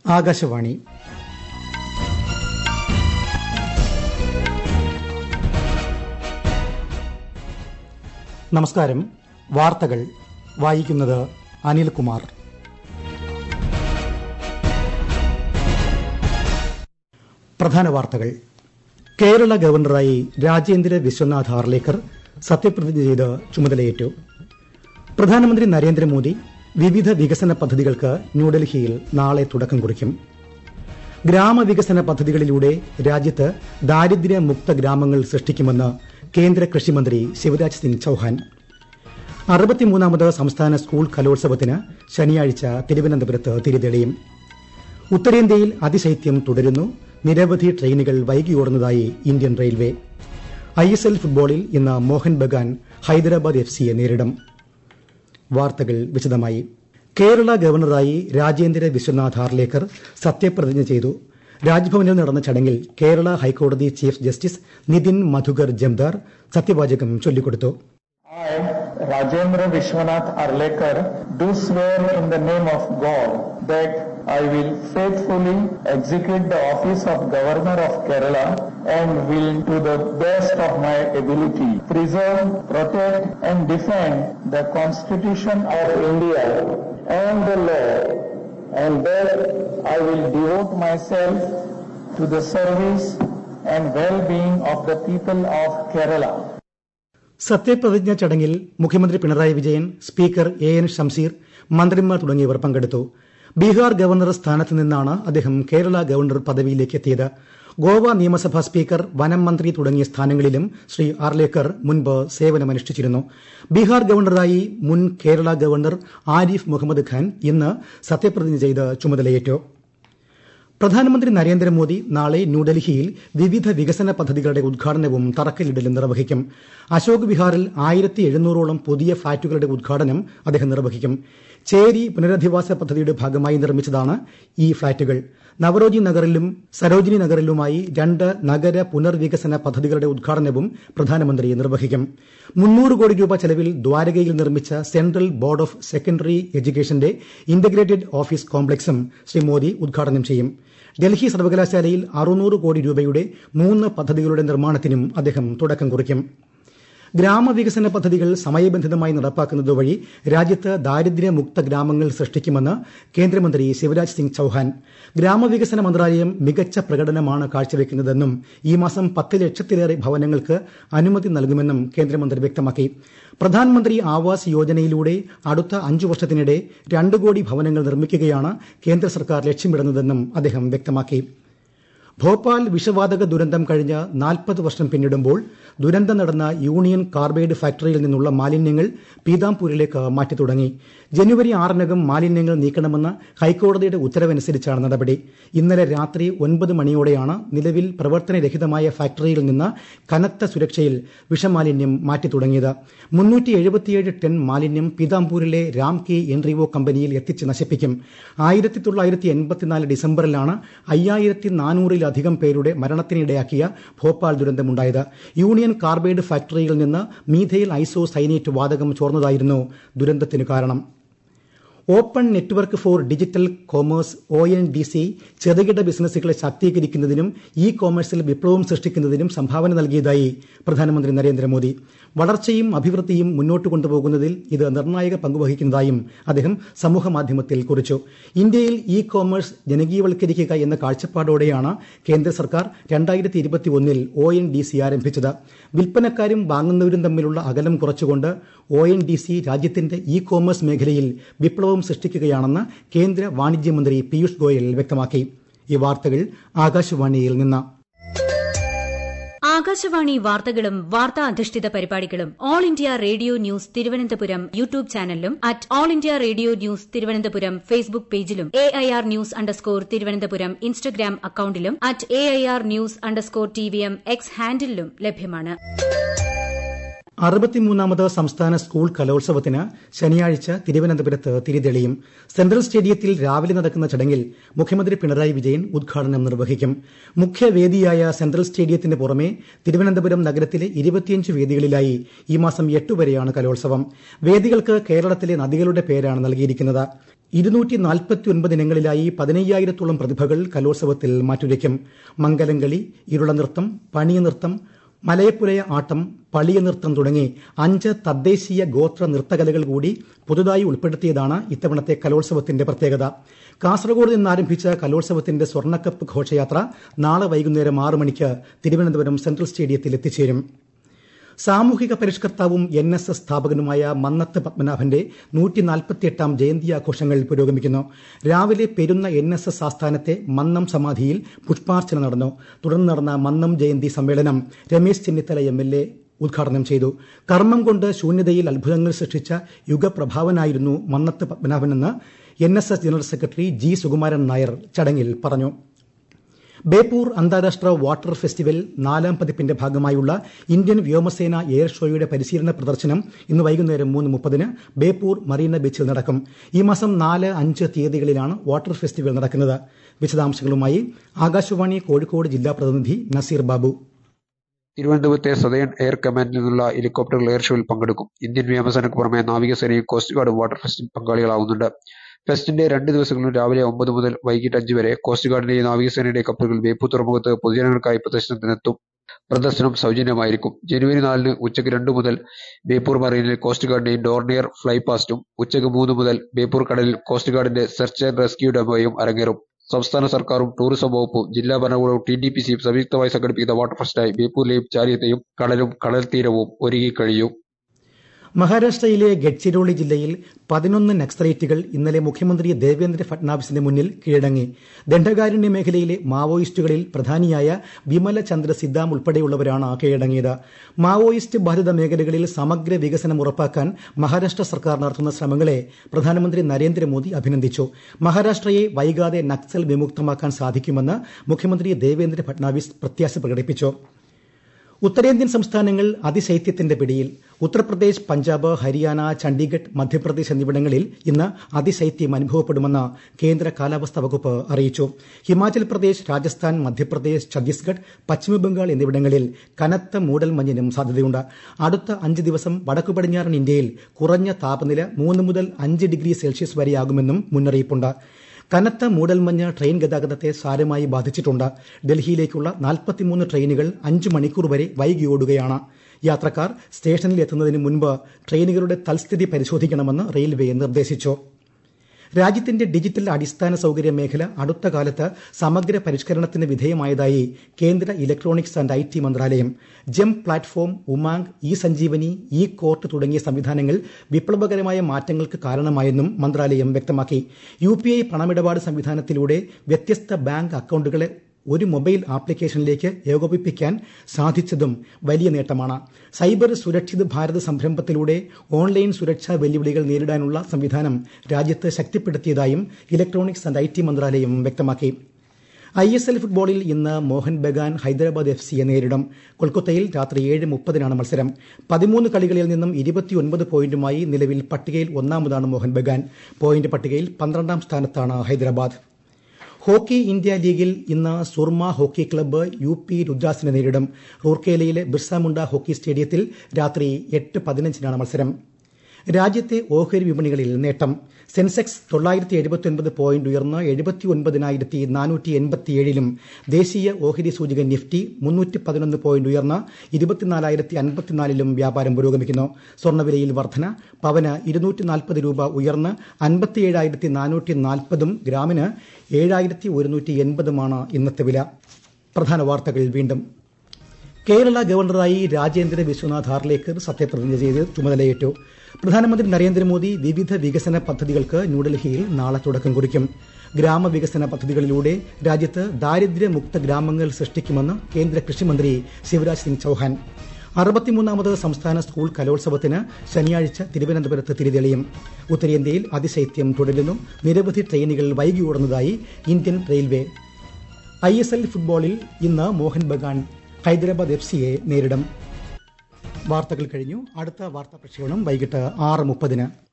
ആകാശവാണി നമസ്കാരം വാർത്തകൾ വായിക്കുന്നത് അനിൽകുമാർ പ്രധാന വാർത്തകൾ കേരള ഗവർണറായി രാജേന്ദ്ര വിശ്വനാഥ് ഹാർലേക്കർ സത്യപ്രതിജ്ഞ ചെയ്ത് ചുമതലയേറ്റു പ്രധാനമന്ത്രി നരേന്ദ്രമോദി വിവിധ വികസന പദ്ധതികൾക്ക് ന്യൂഡൽഹിയിൽ നാളെ തുടക്കം കുറിക്കും ഗ്രാമവികസന പദ്ധതികളിലൂടെ രാജ്യത്ത് ദാരിദ്ര്യമുക്ത ഗ്രാമങ്ങൾ സൃഷ്ടിക്കുമെന്ന് കേന്ദ്ര കൃഷിമന്ത്രി ശിവരാജ് സിംഗ് ചൌഹാൻ അറുപത്തിമൂന്നാമത് സംസ്ഥാന സ്കൂൾ കലോത്സവത്തിന് ശനിയാഴ്ച തിരുവനന്തപുരത്ത് തിരിതെളിയും ഉത്തരേന്ത്യയിൽ അതിശൈത്യം തുടരുന്നു നിരവധി ട്രെയിനുകൾ വൈകിയോടുന്നതായി Indian Railway I S L ഫുട്ബോളിൽ ഇന്ന് മോഹൻ ബഗാൻ ഹൈദരാബാദ് എഫ് സിയെ നേരിടും വാർത്തകൾ വിശദമായി കേരള ഗവർണറായി രാജേന്ദ്ര വിശ്വനാഥ് ഹാർലേക്കർ സത്യപ്രതിജ്ഞ ചെയ്തു രാജ്ഭവനിൽ നടന്ന ചടങ്ങിൽ Kerala high court chief justice Nitin Madhukar Jamdar സത്യവാചകം ചൊല്ലിക്കൊടുത്തു I, Rajendra Vishwanath Arlekar, do swear in the name of God that I will faithfully execute the office of Governor of Kerala and will, to the best of my ability, preserve, protect and defend the Constitution of India and the law, and that I will devote myself to the service and well-being of the people of Kerala. സത്യപ്രതിജ്ഞ ചടങ്ങിൽ മുഖ്യമന്ത്രി Pinarayi Vijayan speaker A N Shamseer മന്ത്രിമാർ തുടങ്ങിയവർ പങ്കെടുത്തു Bihar governor സ്ഥാനത്ത് നിന്നാണ് അദ്ദേഹം Kerala governor പദവിയിലേക്ക് എത്തിയത് ഗോവ നിയമസഭാ സ്പീക്കർ വനം മന്ത്രി തുടങ്ങിയ സ്ഥാനങ്ങളിലും ശ്രീ ആർലേക്കർ മുൻപ് സേവനമനുഷ്ഠിച്ചിരുന്നു ബീഹാർ ഗവർണറായി മുൻ കേരള ഗവർണർ ആരിഫ് മുഹമ്മദ് ഖാൻ ഇന്ന് സത്യപ്രതിജ്ഞ ചെയ്ത് ചുമതലയേറ്റു പ്രധാനമന്ത്രി നരേന്ദ്രമോദി നാളെ ന്യൂഡൽഹിയിൽ വിവിധ വികസന പദ്ധതികളുടെ ഉദ്ഘാടനവും തറക്കല്ലിടലും നിർവഹിക്കും അശോക് വിഹാറിൽ ആയിരത്തി എഴുന്നൂറോളം പുതിയ ഫ്ളാറ്റുകളുടെ ഉദ്ഘാടനം അദ്ദേഹം നിർവഹിക്കും ചേരി പുനരധിവാസ പദ്ധതിയുടെ ഭാഗമായി നിർമ്മിച്ചതാണ് ഈ ഫ്ളാറ്റുകൾ നവറോജി നഗറിലും സരോജിനി നഗറിലുമായി രണ്ട് നഗര പുനർവികസന പദ്ധതികളുടെ ഉദ്ഘാടനവും പ്രധാനമന്ത്രി നിർവഹിക്കും മുന്നൂറ് കോടി രൂപ ചെലവിൽ ദ്വാരകയിൽ നിർമ്മിച്ച സെൻട്രൽ ബോർഡ് ഓഫ് സെക്കൻഡറി എഡ്യൂക്കേഷന്റെ ഇന്റഗ്രേറ്റഡ് ഓഫീസ് കോംപ്ലക്സും ശ്രീ മോദി ഉദ്ഘാടനം ചെയ്യും ഡൽഹി സർവകലാശാലയിൽ അറുന്നൂറ് കോടി രൂപയുടെ മൂന്ന് പദ്ധതികളുടെ നിർമ്മാണത്തിനും അദ്ദേഹം തുടക്കം കുറിക്കും ഗ്രാമവികസന പദ്ധതികൾ സമയബന്ധിതമായി നടപ്പാക്കുന്നത് വഴി രാജ്യത്ത് ദാരിദ്ര്യമുക്ത ഗ്രാമങ്ങൾ സൃഷ്ടിക്കുമെന്ന് കേന്ദ്രമന്ത്രി ശിവരാജ് സിംഗ് ചൌഹാൻ ഗ്രാമവികസന മന്ത്രാലയം മികച്ച പ്രകടനമാണ് കാഴ്ചവെക്കുന്നതെന്നും ഈ മാസം പത്ത് ലക്ഷത്തിലേറെ ഭവനങ്ങൾക്ക് അനുമതി നൽകുമെന്നും കേന്ദ്രമന്ത്രി വ്യക്തമാക്കി പ്രധാനമന്ത്രി ആവാസ് യോജനയിലൂടെ അടുത്ത അഞ്ചു വർഷത്തിനിടെ രണ്ട് കോടി ഭവനങ്ങൾ നിർമ്മിക്കുകയാണ് കേന്ദ്ര സർക്കാർ ലക്ഷ്യമിടുന്നതെന്നും അദ്ദേഹം വ്യക്തമാക്കി ഭോപ്പാൽ വിഷവാതക ദുരന്തം കഴിഞ്ഞ് നാൽപ്പത് വർഷം പിന്നിടുമ്പോൾ ദുരന്തം നടന്ന യൂണിയൻ കാർബൈഡ് ഫാക്ടറിയിൽ നിന്നുള്ള മാലിന്യങ്ങൾ പീതാംപൂരിലേക്ക് മാറ്റി തുടങ്ങി ജനുവരി ആറിനകം മാലിന്യങ്ങൾ നീക്കണമെന്ന ഹൈക്കോടതിയുടെ ഉത്തരവനുസരിച്ചാണ് നടപടി ഇന്നലെ രാത്രി ഒൻപത് മണിയോടെയാണ് നിലവിൽ പ്രവർത്തനരഹിതമായ ഫാക്ടറിയിൽ നിന്ന് കനത്ത സുരക്ഷയിൽ വിഷമാലിന്യം മാറ്റി തുടങ്ങിയത് മുന്നൂറ്റി എഴുപത്തിയേഴ് ടൺ മാലിന്യം പീതാംപൂരിലെ രാം കെ എൻറിവോ കമ്പനിയിൽ എത്തിച്ച് നശിപ്പിക്കും ആയിരത്തി തൊള്ളായിരത്തി എൺപത്തിനാല് ഡിസംബറിലാണ് അയ്യായിരത്തി നാനൂറിലധികം പേരുടെ മരണത്തിനിടയാക്കിയ ഭോപ്പാൽ ദുരന്തമുണ്ടായത് യൂണിയൻ കാർബൈഡ് ഫാക്ടറിയിൽ നിന്ന് മീഥൈൽ ഐസോ സൈനേറ്റ് വാതകം ചോർന്നതായിരുന്നു ദുരന്തത്തിന് കാരണം open network for digital commerce O N D C ചെറുകിട ബിസിനസ്സുകളെ ശാക്തീകരിക്കുന്നതിനും ഇ കോമേഴ്സിൽ വിപ്ലവം സൃഷ്ടിക്കുന്നതിനും സംഭാവന നൽകിയതായി പ്രധാനമന്ത്രി നരേന്ദ്രമോദി വളർച്ചയും അഭിവൃദ്ധിയും മുന്നോട്ട് കൊണ്ടുപോകുന്നതിൽ ഇത് നിർണായക പങ്കുവഹിക്കുന്നതായും അദ്ദേഹം സമൂഹമാധ്യമത്തിൽ കുറിച്ചു ഇന്ത്യയിൽ ഇ കോമേഴ്സ് ജനകീയവൽക്കരിക്കുക എന്ന കാഴ്ചപ്പാടോടെയാണ് കേന്ദ്ര സർക്കാർ രണ്ടായിരത്തി ഇരുപത്തി ഒന്നിൽ ഒ എൻ ഡി സി ആരംഭിച്ചത് വിൽപ്പനക്കാരും വാങ്ങുന്നവരും തമ്മിലുള്ള അകലം കുറച്ചുകൊണ്ട് ഒ എൻ ഡി സി രാജ്യത്തിന്റെ ഇ കോമേഴ്സ് മേഖലയിൽ വിപ്ലവം സൃഷ്ടിക്കുകയാണെന്ന് കേന്ദ്ര വാണിജ്യമന്ത്രി പീയൂഷ് ഗോയൽ വ്യക്തമാക്കി ഈ വാർത്തകൾ ആകാശവാണിയിൽ നിന്ന് ആകാശവാണി വാർത്തകളും വാർത്താ അധിഷ്ഠിത പരിപാടികളും All India Radio news Thiruvananthapuram YouTube ചാനലിലും at All India Radio news Thiruvananthapuram Facebook പേജിലും A I R news underscore Thiruvananthapuram Instagram അക്കൌണ്ടിലും at A I R news underscore T V M X ഹാൻഡിലും ലഭ്യമാണ് അറുപത്തിമൂന്നാമത് സംസ്ഥാന സ്കൂൾ കലോത്സവത്തിന് ശനിയാഴ്ച തിരുവനന്തപുരത്ത് തിരിതെളിയും സെൻട്രൽ സ്റ്റേഡിയത്തിൽ രാവിലെ നടക്കുന്ന ചടങ്ങിൽ മുഖ്യമന്ത്രി പിണറായി വിജയൻ ഉദ്ഘാടനം നിർവഹിക്കും മുഖ്യവേദിയായ സെൻട്രൽ സ്റ്റേഡിയത്തിന് പുറമെ തിരുവനന്തപുരം നഗരത്തിലെ ഇരുപത്തിയഞ്ച് വേദികളിലായി ഈ മാസം എട്ട് വരെയാണ് കലോത്സവം വേദികൾക്ക് കേരളത്തിലെ നദികളുടെ പേരാണ് നൽകിയിരിക്കുന്നത് ഇരുന്നൂറ്റി നാൽപ്പത്തിയൊൻപത് ഇനങ്ങളിലായി പതിനയ്യായിരത്തോളം പ്രതിഭകൾ കലോത്സവത്തിൽ മാറ്റുരയ്ക്കും മംഗലംകളി ഇരുളനൃത്തം പണിയനൃത്തം മലയപ്പുലയ ആട്ടം പളിയ നൃത്തം തുടങ്ങി അഞ്ച് തദ്ദേശീയ ഗോത്ര നൃത്തകലകൾ കൂടി പുതുതായി ഉൾപ്പെടുത്തിയതാണ് ഇത്തവണത്തെ കലോത്സവത്തിന്റെ പ്രത്യേകത കാസർഗോഡ് നിന്ന് ആരംഭിച്ച കലോത്സവത്തിന്റെ സ്വർണ്ണക്കപ്പ് ഘോഷയാത്ര നാളെ വൈകുന്നേരം ആറ് മണിക്ക് തിരുവനന്തപുരം സെൻട്രൽ സ്റ്റേഡിയത്തിൽ എത്തിച്ചേരും സാമൂഹിക പരിഷ്കർത്താവും എൻ എസ് എസ് സ്ഥാപകനുമായ മന്നത്ത് പത്മനാഭന്റെ നൂറ്റി നാൽപ്പത്തിയെട്ടാം ജയന്തി ആഘോഷങ്ങൾ പുരോഗമിക്കുന്നു രാവിലെ പെരുന്ന എൻ എസ് എസ് ആസ്ഥാനത്തെ മന്നം സമാധിയിൽ പുഷ്പാർച്ചന നടന്നു തുടർന്ന് നടന്ന മന്നം ജയന്തി സമ്മേളനം Ramesh Chennithala M L A ഉദ്ഘാടനം ചെയ്തു കർമ്മം കൊണ്ട് ശൂന്യതയിൽ അത്ഭുതങ്ങൾ സൃഷ്ടിച്ച യുഗപ്രഭാവനായിരുന്നു മന്നത്ത് പത്മനാഭനെന്ന് N S S general secretary G Sukumaran Nair ചടങ്ങിൽ പറഞ്ഞു ബേപ്പൂർ അന്താരാഷ്ട്ര വാട്ടർ ഫെസ്റ്റിവൽ നാലാം പതിപ്പിന്റെ ഭാഗമായുള്ള ഇന്ത്യൻ വ്യോമസേന എയർ ഷോയുടെ പരിശീലന പ്രദർശനം ഇന്ന് വൈകുന്നേരം മൂന്ന് മുപ്പതിന് ബേപ്പൂർ മറീന ബീച്ചിൽ നടക്കും ഈ മാസം നാല് അഞ്ച് തീയതികളിലാണ് വാട്ടർ ഫെസ്റ്റിവൽ നടക്കുന്നത് വിശദാംശങ്ങളുമായി ആകാശവാണി കോഴിക്കോട് ജില്ലാ പ്രതിനിധി നസീർ ബാബു തിരുവനന്തപുരത്തെ സതേൺ എയർ കമാൻഡിൽ നിന്നുള്ള ഹെലികോപ്റ്ററുകൾ എയർ ഷോയിൽ പങ്കെടുക്കും ഇന്ത്യൻ വ്യോമസേനയ്ക്ക് പുറമെ നാവികസേനയും കോസ്റ്റ് ഗാർഡും വാട്ടർ ഫെസ്റ്റിൽ പങ്കാളികളാവുന്നുണ്ട് ഫെസ്റ്റിന്റെ രണ്ട് ദിവസങ്ങളിലും രാവിലെ ഒമ്പത് മുതൽ വൈകിട്ട് അഞ്ച് വരെ കോസ്റ്റ് ഗാർഡിന്റെയും നാവികസേനയുടെയും കപ്പലുകൾ ബേപ്പൂർ തുറമുഖത്ത് പൊതുജനങ്ങൾക്കായി പ്രദർശനത്തിനെത്തും പ്രദർശനം സൗജന്യമായിരിക്കും ജനുവരി നാലിന് ഉച്ചയ്ക്ക് രണ്ട് മുതൽ ബേപ്പൂർ മറീനിൽ കോസ്റ്റ് ഗാർഡിന്റെയും ഡോർണിയർ ഫ്ലൈ പാസ്റ്റും ഉച്ചയ്ക്ക് മൂന്ന് മുതൽ ബേപ്പൂർ കടലിൽ കോസ്റ്റ് ഗാർഡിന്റെ സെർച്ച് ആൻഡ് റെസ്ക്യൂ ഡെമോയും അരങ്ങേറും സംസ്ഥാന സർക്കാരും ടൂറിസം വകുപ്പും ജില്ലാ ഭരണകൂടവും ടി ഡി പി സിയും സംയുക്തമായി സംഘടിപ്പിക്കുന്ന വാട്ടർ ഫെസ്റ്റായി ബേപ്പൂരിലെയും ചാലിയത്തെയും കടലും കടൽ തീരവും ഒരുങ്ങിക്കഴിയും മഹാരാഷ്ട്രയിലെ ഗഡ്ചിരോളി ജില്ലയിൽ പതിനൊന്ന് നക്സലൈറ്റുകൾ ഇന്നലെ മുഖ്യമന്ത്രി ദേവേന്ദ്ര ഫട്നാവിസിന് മുന്നിൽ കീഴടങ്ങി ദണ്ഡകാരണ്യ മേഖലയിലെ മാവോയിസ്റ്റുകളിൽ പ്രധാനിയായ വിമല ചന്ദ്ര സിദ്ദാം ഉൾപ്പെടെയുള്ളവരാണ് കീഴടങ്ങിയത് മാവോയിസ്റ്റ് ബാധിത മേഖലകളിൽ സമഗ്ര വികസനം ഉറപ്പാക്കാൻ മഹാരാഷ്ട്ര സർക്കാർ നടത്തുന്ന ശ്രമങ്ങളെ പ്രധാനമന്ത്രി നരേന്ദ്രമോദി അഭിനന്ദിച്ചു മഹാരാഷ്ട്രയെ വൈകാതെ നക്സൽ വിമുക്തമാക്കാൻ സാധിക്കുമെന്ന് മുഖ്യമന്ത്രി ദേവേന്ദ്ര ഫട്നാവിസ് പ്രത്യാശ പ്രകടിപ്പിച്ചു ഉത്തരേന്ത്യൻ സംസ്ഥാനങ്ങൾ അതിശൈത്യത്തിന്റെ പിടിയിൽ ഉത്തർപ്രദേശ് പഞ്ചാബ് ഹരിയാന ചണ്ഡീഗഡ് മധ്യപ്രദേശ് എന്നിവിടങ്ങളിൽ ഇന്ന് അതിശൈത്യം അനുഭവപ്പെടുമെന്ന് കേന്ദ്ര കാലാവസ്ഥാ വകുപ്പ് അറിയിച്ചു ഹിമാചൽ പ്രദേശ് രാജസ്ഥാൻ മധ്യപ്രദേശ് ഛത്തീസ്ഗഡ് പശ്ചിമബംഗാൾ എന്നിവിടങ്ങളിൽ കനത്ത മൂടൽമഞ്ഞിനും സാധ്യതയുണ്ട് അടുത്ത അഞ്ച് ദിവസം വടക്കു പടിഞ്ഞാറൻ ഇന്ത്യയിൽ കുറഞ്ഞ താപനില മൂന്ന് മുതൽ അഞ്ച് ഡിഗ്രി സെൽഷ്യസ് വരെയാകുമെന്നും മുന്നറിയിപ്പുണ്ട് കനത്ത മൂടൽമഞ്ഞ് ട്രെയിൻ ഗതാഗതത്തെ സാരമായി ബാധിച്ചിട്ടുണ്ട് ഡൽഹിയിലേക്കുള്ള നാൽപ്പത്തിമൂന്ന് ട്രെയിനുകൾ അഞ്ച് മണിക്കൂർ വരെ വൈകി ഓടുകയാണ് യാത്രക്കാർ സ്റ്റേഷനിൽ എത്തുന്നതിന് മുൻപ് ട്രെയിനുകളുടെ തൽസ്ഥിതി പരിശോധിക്കണമെന്ന് റെയിൽവേ നിർദ്ദേശിച്ചു രാജ്യത്തിന്റെ ഡിജിറ്റൽ അടിസ്ഥാന സൌകര്യ മേഖല അടുത്ത കാലത്ത് സമഗ്ര പരിഷ്കരണത്തിന് വിധേയമായതായി കേന്ദ്ര ഇലക്ട്രോണിക്സ് ആൻഡ് ഐ ടി മന്ത്രാലയം GeM platform UMANG e Sanjeevani e court തുടങ്ങിയ സംവിധാനങ്ങൾ വിപ്ലവകരമായ മാറ്റങ്ങൾക്ക് കാരണമായെന്നും മന്ത്രാലയം വ്യക്തമാക്കി യു പി ഐ പണമിടപാട് സംവിധാനത്തിലൂടെ വ്യത്യസ്ത ബാങ്ക് അക്കൌണ്ടുകളെ ഒരു മൊബൈൽ ആപ്ലിക്കേഷനിലേക്ക് ഏകോപിപ്പിക്കാൻ സാധിച്ചതും വലിയ നേട്ടമാണ് സൈബർ സുരക്ഷിത് ഭാരത് സംരംഭത്തിലൂടെ ഓൺലൈൻ സുരക്ഷാ വെല്ലുവിളികൾ നേരിടാനുള്ള സംവിധാനം രാജ്യത്ത് ശക്തിപ്പെടുത്തിയതായും ഇലക്ട്രോണിക്സ് ആൻഡ് ഐ ടി മന്ത്രാലയം വ്യക്തമാക്കി ഐ എസ് എൽ ഫുട്ബോളിൽ ഇന്ന് മോഹൻ ബഗാൻ ഹൈദരാബാദ് എഫ് സിയെ നേരിടും കൊൽക്കത്തയിൽ രാത്രി ഏഴ് മുപ്പതിനാണ് മത്സരം പതിമൂന്ന് കളികളിൽ നിന്നും ഇരുപത്തിയൊൻപത് പോയിന്റുമായി നിലവിൽ പട്ടികയിൽ ഒന്നാമതാണ് മോഹൻ ബഗാൻ പോയിന്റ് പട്ടികയിൽ പന്ത്രണ്ടാം സ്ഥാനത്താണ് ഹൈദരാബാദ് ഹോക്കി ഇന്ത്യ ലീഗിൽ ഇന്ന് Soorma hockey club U P രുദ്രാസിനെ നേരിടും റൂർക്കേലയിലെ ബിർസ മുണ്ട ഹോക്കി സ്റ്റേഡിയത്തിൽ രാത്രി എട്ട് പതിനഞ്ചിനാണ് മത്സരം രാജ്യത്തെ ഓഹരി വിപണികളിൽ നേട്ടം സെൻസെക്സ് തൊള്ളായിരത്തി എഴുപത്തിയൊൻപത് പോയിന്റ് ഉയർന്ന് എഴുപത്തി ഒൻപതിനായിരത്തി നാനൂറ്റി എൺപത്തിയേഴിലും ദേശീയ ഓഹരി സൂചിക നിഫ്റ്റി മുന്നൂറ്റി പതിനൊന്ന് പോയിന്റ് ഉയർന്ന് ഇരുപത്തിനാലായിരത്തി അൻപത്തിനാലിലും വ്യാപാരം പുരോഗമിക്കുന്നു സ്വർണ്ണവിലയിൽ വർധന പവന് ഇരുന്നൂറ്റി നാൽപ്പത് രൂപ ഉയർന്ന് അൻപത്തിയേഴായിരത്തി നാനൂറ്റി നാൽപ്പതും ഗ്രാമിന് ഏഴായിരത്തി ഒരുന്നൂറ്റി എൺപതുമാണ് ഇന്നത്തെ വില പ്രധാന വാർത്തകൾ വീണ്ടും കേരള ഗവർണറായി രാജേന്ദ്ര വിശ്വനാഥ് ഹാർലേക്കർ സത്യപ്രതിജ്ഞ ചെയ്ത് ചുമതലയേറ്റു പ്രധാനമന്ത്രി നരേന്ദ്രമോദി വിവിധ വികസന പദ്ധതികൾക്ക് ന്യൂഡൽഹിയിൽ നാളെ തുടക്കം കുറിക്കും ഗ്രാമവികസന പദ്ധതികളിലൂടെ രാജ്യത്ത് ദാരിദ്ര്യമുക്ത ഗ്രാമങ്ങൾ സൃഷ്ടിക്കുമെന്ന് കേന്ദ്ര കൃഷിമന്ത്രി ശിവരാജ് സിംഗ് ചൌഹാൻ അറുപത്തിമൂന്നാമത് സംസ്ഥാന സ്കൂൾ കലോത്സവത്തിന് ശനിയാഴ്ച തിരുവനന്തപുരത്ത് തിരിതെളിയും ഉത്തരേന്ത്യയിൽ അതിശൈത്യം തുടരുന്നു നിരവധി ട്രെയിനുകൾ വൈകി ഓടുന്നതായി Indian Railway I S L ഫുട്ബോളിൽ ഇന്ന് മോഹൻ ബഗാൻ ഹൈദരാബാദ് എഫ് സിയെ നേരിടും വാർത്തകൾ കഴിഞ്ഞു അടുത്ത വാർത്താ പ്രക്ഷേപണം വൈകിട്ട് ആറ് മുപ്പതിന്